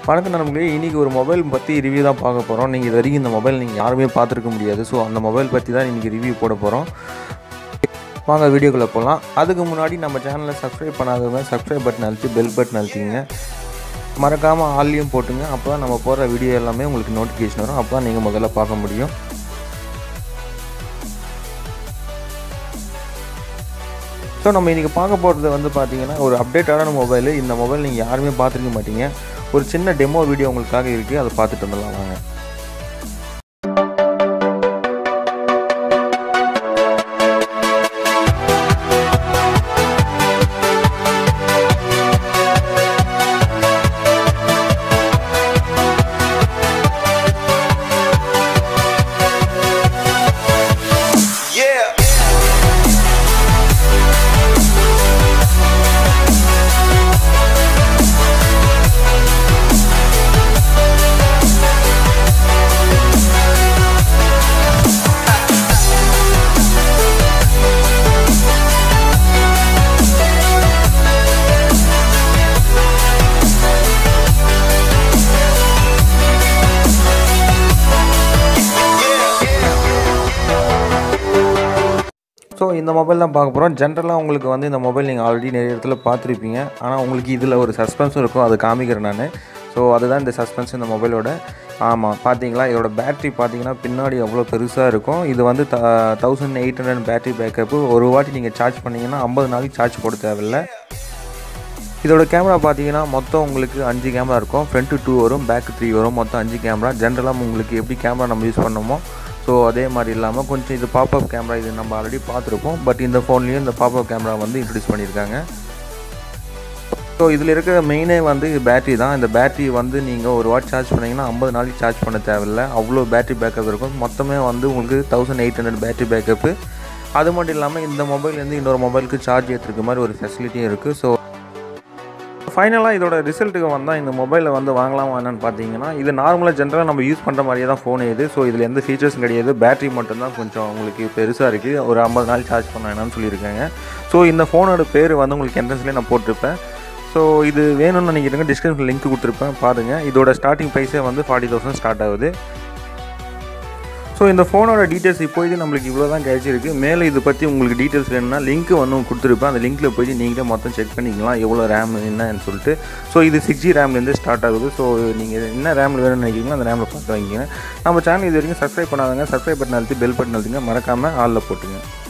வணக்கம் நண்பர்களே இன்றைக்கி ஒரு மொபைல் பற்றி ரிவ்யூ தான் பார்க்க போகிறோம் நீங்கள் இது வரைக்கும் இந்த மொபைல் நீங்கள் யாருமே பார்த்துருக்க முடியாது ஸோ அந்த மொபைல் பற்றி தான் இன்றைக்கி ரிவ்யூ போட போகிறோம் வாங்க வீடியோக்குள்ளே போகலாம் அதுக்கு முன்னாடி நம்ம சேனலை சப்ஸ்கிரைப் பண்ணாதவங்க சப்ஸ்கிரைப் பட்டன் அழுத்தி பெல் பட்டன் அழுத்திங்க மறக்காமல் ஆல்லையும் போட்டுங்க அப்போ தான் நம்ம போடுற வீடியோ எல்லாமே உங்களுக்கு நோட்டிஃபிகேஷன் வரும் அப்போ தான் நீங்கள் முதல்ல பார்க்க முடியும் ஸோ நம்ம இன்றைக்கி பார்க்க போகிறது வந்து பார்த்தீங்கன்னா ஒரு அப்டேட்டான மொபைல் இந்த மொபைல் நீங்கள் யாருமே பார்த்துருக்க மாட்டீங்க ஒரு சின்ன டெமோ வீடியோ உங்களுக்காக இருக்குது அதை பார்த்துட்டு வந்துடலாம் வாங்க Yeah. ஸோ இந்த மொபைல் தான் பார்க்க போகிறோம் ஜென்ரலாக உங்களுக்கு வந்து இந்த மொபைல் நீங்கள் ஆல்ரெடி நிறைய இடத்துல பார்த்துருப்பீங்க ஆனால் உங்களுக்கு இதில் ஒரு சஸ்பென்ஸும் இருக்கும் அது காமிக்கிறேன் நான் ஸோ அதுதான் இந்த சஸ்பென்ஸ் இந்த மொபைலோட ஆமாம் பார்த்தீங்களா இதோட பேட்டரி பார்த்தீங்கன்னா பின்னாடி அவ்வளோ பெருசாக இருக்கும் இது வந்து thousand eight hundred battery backup ஒரு வாட்டி நீங்கள் சார்ஜ் பண்ணிங்கன்னா ஐம்பது நாளைக்கு சார்ஜ் போட தேவையில்லை இதோட கேமரா பார்த்தீங்கன்னா மொத்தம் உங்களுக்கு அஞ்சு கேமரா இருக்கும் ஃப்ரண்ட்டு டூ வரும் பேக்கு த்ரீ வரும் மொத்தம் அஞ்சு கேமரா ஜென்ரலாக உங்களுக்கு எப்படி கேமரா நம்ம யூஸ் பண்ணோமோ ஸோ அதே மாதிரி இல்லாமல் கொஞ்சம் இது பாப்அப் கேமரா இது நம்ம ஆல்ரெடி பார்த்துருப்போம் பட் இந்த ஃபோன்லேயும் இந்த பாப்அப் கேமரா வந்து இன்ட்ரடியூஸ் பண்ணியிருக்காங்க ஸோ இதில் இருக்கிற மெயினே வந்து பேட்டரி தான் இந்த பேட்டரி வந்து நீங்கள் ஒரு வாட் சார்ஜ் பண்ணிங்கன்னா ஐம்பது நாளைக்கு சார்ஜ் பண்ண தேவையில்லை அவ்வளோ பேட்டரி பேக்கப் இருக்கும் மொத்தமே வந்து உங்களுக்கு thousand eight hundred battery backup அது மட்டும் இல்லாமல் இந்த மொபைல்லேருந்து இன்னொரு மொபைலுக்கு சார்ஜ் ஏற்றுக்க மாதிரி ஒரு ஃபெசிலிட்டியும் இருக்குது ஸோ ஃபைனலாக இதோட ரிசல்ட்டுக்கு வந்தால் இந்த மொபைலில் வந்து வாங்கலாமா என்னன்னு பார்த்தீங்கன்னா இது நார்மலாக ஜென்ரலாக நம்ம யூஸ் பண்ணுற மாதிரியே தான் ஃபோன் இது ஸோ இதில் எந்த ஃபீச்சர்ஸும் கிடையாது பேட்டரி மட்டும்தான் கொஞ்சம் உங்களுக்கு பெருசாக இருக்குது ஒரு ஐம்பது நாள் சார்ஜ் பண்ண வேணாம்னு சொல்லியிருக்காங்க ஸோ இந்த ஃபோனோட பேர் வந்து உங்களுக்கு என்ட்ரன்ஸ்லேயே நான் போட்டிருப்பேன் ஸோ இது வேணும்னு நினைக்கிறேங்க டிஸ்கிரிப்ஷன் லிங்க் கொடுத்துருப்பேன் பாருங்கள் இதோட ஸ்டார்டிங் ப்ரைஸே வந்து ஃபார்ட்டி தௌசண்ட் ஸ்டார்ட் ஆகுது ஸோ இந்த ஃபோனோட டீட்டெயில்ஸ் இப்போது நம்மளுக்கு இவ்வளோ தான் கிடச்சிருக்கு மேலே இது பற்றி உங்களுக்கு டீட்டெயில்ஸ் வேணும்னா லிங்க் வந்து கொடுத்துருப்பேன் அந்த லிங்க்கில் போயிட்டு நீங்களே மொத்தம் செக் பண்ணிக்கலாம் எவ்வளோ ரேம் என்னன்னு சொல்லிட்டு ஸோ இது சிக்ஸ் ஜி ரேம்லேருந்து ஸ்டார்ட் ஆகுது ஸோ நீங்கள் என்ன ரேமில் வேணும்னு நினைக்கிறீங்களோ அந்த ரேமில் பார்த்து வாங்கிக்கங்க நம்ம சேனல் இது வரைக்கும் சப்ஸ்கிரைப் பண்ணாதங்க சப்ஸ்கிரைப் பட்டன் அழுத்தி பெல் பட்டன் அழுத்திங்க மறக்காமல் ஆளில் போட்டுங்க